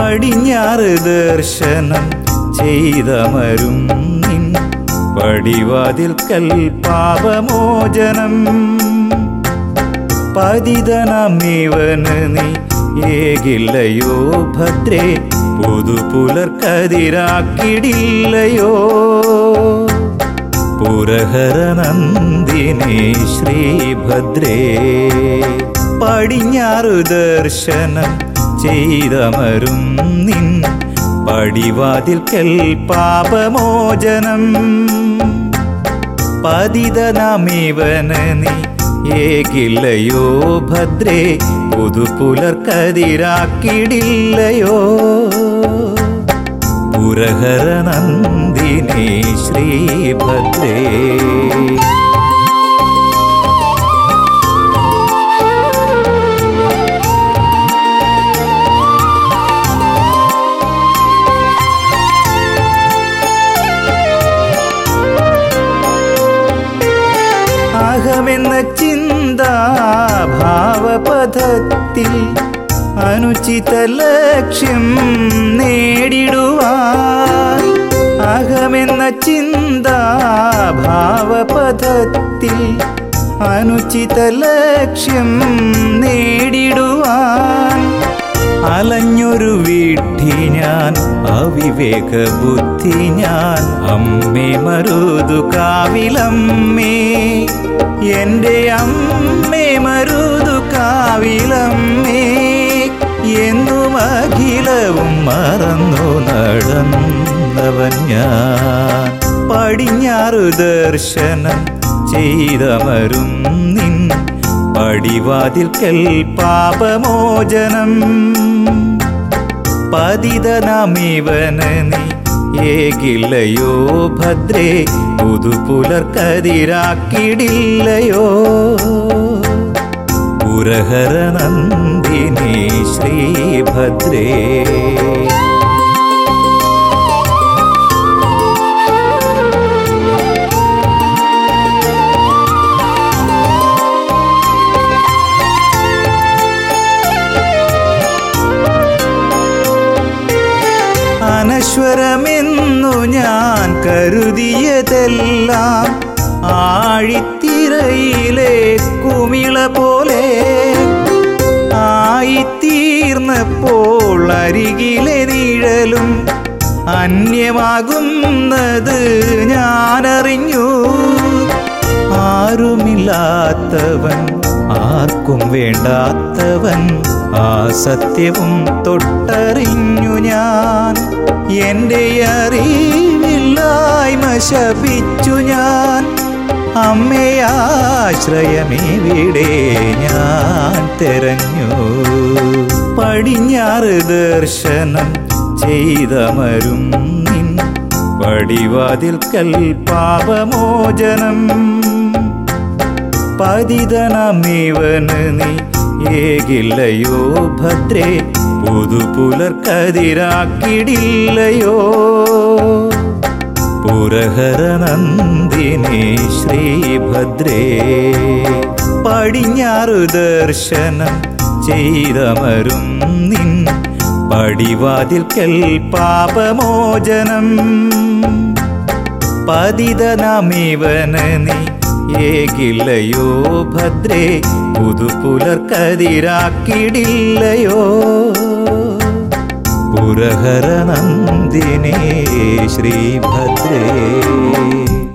പടിഞ്ഞാറ് ദർശനം ചെയ്തമരും നിൻ പടിവാതിൽക്കൽ പാപമോചനം പതിതനമിവന് നീ ഏകില്ലയോ ഭദ്രേ പുതുപുലർക്കതിരാക്കിടില്ലയോ പുരഹരനന്ദിനി ശ്രീഭദ്രേ പടിഞ്ഞാറു ദർശനം ചെയ്തമരും നിൻ പടിവാതിൽക്കൽ പാപമോചനം പതിതനമിവന് നീ ഏകില്ലയോ ഭദ്രേ പുതുപുലർക്കതിരാക്കിടില്ലയോ പുരഹരനന്ദിനി ശ്രീഭദ്രേ അഹമെന്ന ചിന്ത ഭാവപഥത്തിൽ അനുചിത ലക്ഷ്യം നേടിടുവാൻ അഹമെന്ന ചിന്ത ഭാവപഥത്തിൽ അനുചിത ലക്ഷ്യം നേടിടുവാൻ അലഞ്ഞൊരു വീട്ടി ഞാൻ അവിവേക ബുദ്ധി ഞാൻ അമ്മേ മരുതു കാവിലമ്മേ എൻ്റെ അമ്മേ മരുതു കാവിലമ്മേ എന്നും അഖിലവും മറന്നു നടന്നവൻ ഞാൻ പടിഞ്ഞാറു ദർശനം ചെയ്തമരും നിൻ പടിവാതിൽക്കൽ പാപമോചനം പതിതനമിവന് നീ ഏകില്ലയോ ഭദ്രേ പുതുപുലർക്കതിരാക്കിടില്ലയോ പുരഹരനന്ദിനി ശ്രീഭദ്രേ അനശ്വരമെന്നു ഞാൻ കരുതിയതെല്ലാം ആഴിത്തിരയിലെ കുമിള പോലെ ആയിത്തീർന്നപ്പോൾ അരികിലെ നിഴലും അന്യമാകുന്നത് ഞാനറിഞ്ഞു ആരുമില്ലാത്തവൻ ആർക്കും വേണ്ടാത്തവൻ ആ സത്യവും തൊട്ടറിഞ്ഞു ഞാൻ എൻ്റെ അറിവില്ലായ്മ ശപിച്ചു ഞാൻ അമ്മയാശ്രയമെവിടെ ഞാൻ തെരഞ്ഞു പടിഞ്ഞാറ് ദർശനം ചെയ്തമരും നിൻ പടിവാതിൽക്കൽ പാപമോചനം പതിതനമിവന് നീ ഏകില്ലയോ ഭദ്രേ പുതുപുലർക്കതിരാക്കിടില്ലയോ പുരഹരനന്ദിനി ശ്രീഭദ്രേ പടിഞ്ഞാറു ദർശനം ചെയ്തമരും നിൻ പടിവാതിൽക്കൽ പാപമോചനം പതിതനമിവന് നീ ഏകില്ലയോ ഭദ്രേ പുതുപുലർക്കതിരാക്കിടില്ലയോ പുരഹരനന്ദിനേ ശ്രീഭദ്രേ